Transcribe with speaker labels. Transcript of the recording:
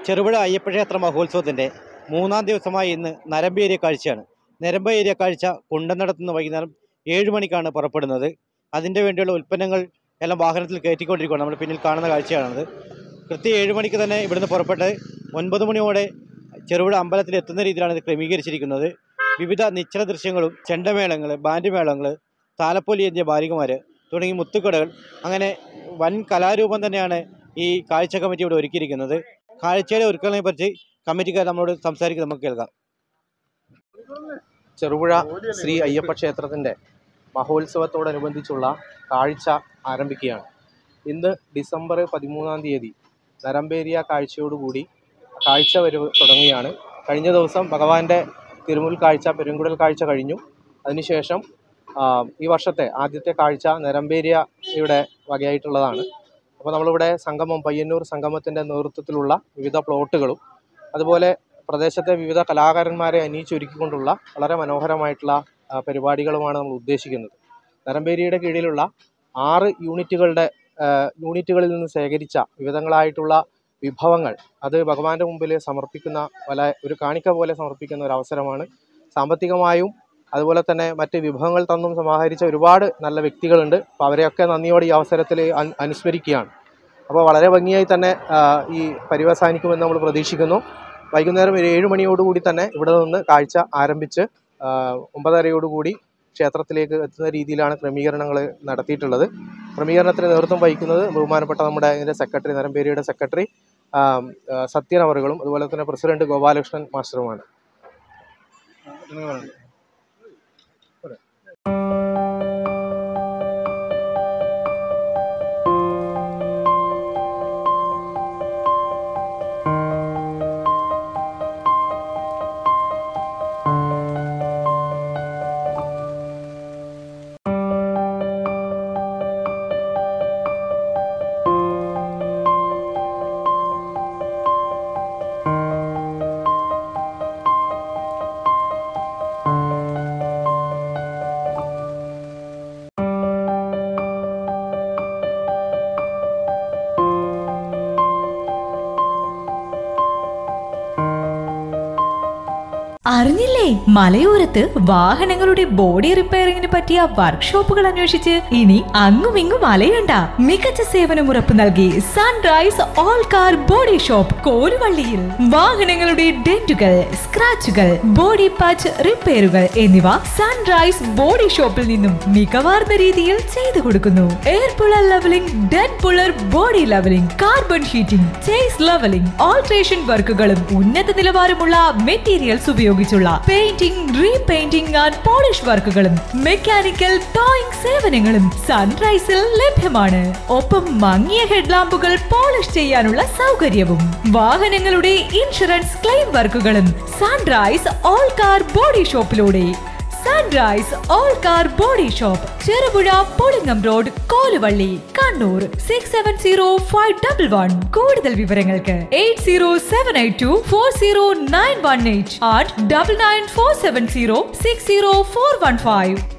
Speaker 1: ചെറുപുഴ അയ്യപ്പക്ഷേത്ര മഹോത്സവത്തിൻ്റെ മൂന്നാം ദിവസമായ ഇന്ന് നരമ്പേരിയ കാഴ്ചയാണ് നരമ്പേരിയ കാഴ്ച കുണ്ടന്നിടത്തുനിന്ന് വൈകുന്നേരം ഏഴ് മണിക്കാണ് പുറപ്പെടുന്നത് അതിൻ്റെ വേണ്ടിയുള്ള ഉൽപ്പന്നങ്ങൾ എല്ലാം വാഹനത്തിൽ കയറ്റിക്കൊണ്ടിരിക്കുകയാണ് നമ്മൾ പിന്നിൽ കാണുന്ന കാഴ്ചയാണത് കൃത്യം ഏഴ് മണിക്ക് തന്നെ ഇവിടുന്ന് പുറപ്പെട്ട് ഒൻപത് മണിയോടെ ചെറുപുഴ അമ്പലത്തിൽ എത്തുന്ന രീതിയിലാണ് ഇത് ക്രമീകരിച്ചിരിക്കുന്നത് വിവിധ നിശ്ചല ദൃശ്യങ്ങളും ചെണ്ടമേളങ്ങൾ ബാൻഡ് മേളങ്ങൾ താലപ്പൊലി എന്തിയ ബാലികമാർ തുടങ്ങി മുത്തുക്കടകൾ അങ്ങനെ വൻ കലാരൂപം തന്നെയാണ് ഈ കാഴ്ച കമ്മിറ്റി ഇവിടെ ഒരുക്കിയിരിക്കുന്നത് കാഴ്ചയുടെ ഒരുക്കങ്ങളെ പറ്റി കമ്മിറ്റിക്കാർ നമ്മളോട് സംസാരിക്കുന്നത് നമുക്ക് കേൾക്കാം
Speaker 2: ചെറുപുഴ ശ്രീ അയ്യപ്പ ക്ഷേത്രത്തിൻ്റെ മഹോത്സവത്തോടനുബന്ധിച്ചുള്ള കാഴ്ച ആരംഭിക്കുകയാണ് ഇന്ന് ഡിസംബർ പതിമൂന്നാം തീയതി നരമ്പേരിയ കാഴ്ചയോടുകൂടി കാഴ്ച വരവ് തുടങ്ങുകയാണ് കഴിഞ്ഞ ദിവസം ഭഗവാന്റെ തിരുമുൽ കാഴ്ച പെരുങ്കുടൽ കാഴ്ച കഴിഞ്ഞു അതിനുശേഷം ആ, ഈ വർഷത്തെ ആദ്യത്തെ കാഴ്ച നരമ്പേരിയയുടെ വകയായിട്ടുള്ളതാണ് അപ്പോൾ നമ്മളിവിടെ സംഗമം പയ്യന്നൂർ സംഗമത്തിൻ്റെ നേതൃത്വത്തിലുള്ള വിവിധ പ്ലോട്ടുകളും അതുപോലെ പ്രദേശത്തെ വിവിധ കലാകാരന്മാരെ അണിയിച്ചൊരുക്കിക്കൊണ്ടുള്ള വളരെ മനോഹരമായിട്ടുള്ള ആ, പരിപാടികളുമാണ് നമ്മൾ ഉദ്ദേശിക്കുന്നത് നരമ്പേരിയുടെ കീഴിലുള്ള ആറ് യൂണിറ്റുകളുടെ ആ, യൂണിറ്റുകളിൽ നിന്ന് ശേഖരിച്ച വിവിധങ്ങളായിട്ടുള്ള വിഭവങ്ങൾ അത് ഭഗവാന്റെ മുമ്പിൽ സമർപ്പിക്കുന്ന പല ഒരു കാണിക്ക പോലെ സമർപ്പിക്കുന്ന ഒരു അവസരമാണ് സാമ്പത്തികമായും അതുപോലെ തന്നെ മറ്റ് വിഭവങ്ങൾ തന്നും സമാഹരിച്ച ഒരുപാട് നല്ല വ്യക്തികളുണ്ട് അപ്പോൾ അവരെയൊക്കെ നന്ദിയോടെ ഈ അവസരത്തിൽ അൻ- അനുസ്മരിക്കുകയാണ് അപ്പോൾ വളരെ ഭംഗിയായി തന്നെ ആ, ഈ പര്യവസാനിക്കുമെന്ന് നമ്മൾ പ്രതീക്ഷിക്കുന്നു വൈകുന്നേരം ഒരു ഏഴ് മണിയോടുകൂടി തന്നെ ഇവിടെ നിന്ന് കാഴ്ച ആരംഭിച്ച് ആ, ഒമ്പതരയോടുകൂടി ക്ഷേത്രത്തിലേക്ക് എത്തുന്ന രീതിയിലാണ് ക്രമീകരണങ്ങൾ നടത്തിയിട്ടുള്ളത് ക്രമീകരണത്തിന് നേതൃത്വം വഹിക്കുന്നത് ബഹുമാനപ്പെട്ട നമ്മുടെ ഇതിൻ്റെ സെക്രട്ടറി നരമ്പേരിയുടെ സെക്രട്ടറി ആ, ആ, സത്യൻ അവറുകളും അതുപോലെ തന്നെ പ്രസിഡന്റ് ഗോപാലകൃഷ്ണൻ മാസ്റ്ററുമാണ്
Speaker 3: അറിഞ്ഞില്ലേ മലയോരത്ത് വാഹനങ്ങളുടെ ബോഡി റിപ്പയറിംഗിന് പറ്റിയ വർക്ക്ഷോപ്പുകൾ അന്വേഷിച്ച് ഇനി അങ്ങും ഇങ്ങും അലയണ്ട മികച്ച സേവനം ഉറപ്പു നൽകി sunrise all car body shop കോലുവള്ളിയിൽ വാഹനങ്ങളുടെ ഡെന്റുകൾ സ്ക്രാച്ചുകൾ ബോഡി പാച്ച് റിപ്പയറുകൾ എന്നിവ സൺറൈസ് ബോഡി ഷോപ്പിൽ നിന്നും മികവാർന്ന രീതിയിൽ ചെയ്തു കൊടുക്കുന്നു air puller leveling dead puller body leveling carbon heating chase leveling alteration വർക്കുകളും ഉന്നത നിലവാരമുള്ള മെറ്റീരിയൽസ് ഉപയോഗിച്ചുള്ള പെയിന്റിംഗ് റീപെയിന്റിംഗ് ആൻഡ് പോളിഷ് വർക്കുകളും മെക്കാനിക്കൽ ടോയിങ് സേവനങ്ങളും സൺറൈസിൽ ലഭ്യമാണ് ഒപ്പം മങ്ങിയ ഹെഡ്ലാമ്പുകൾ പോളിഷ് ചെയ്യാനുള്ള സൗകര്യവും വാഹനങ്ങളുടെ ഇൻഷുറൻസ് ക്ലെയിം വർക്കുകളും സൺറൈസ് ഓൾ കാർ ബോഡി ഷോപ്പിലൂടെ sunrise all car body shop Cherupuzha പൊളിങ്ങം road Koluvalli Kannur six seven zero five double one കൂടുതൽ വിവരങ്ങൾക്ക് eight zero seven eight two four zero nine one eight and double nine four seven zero six zero four one five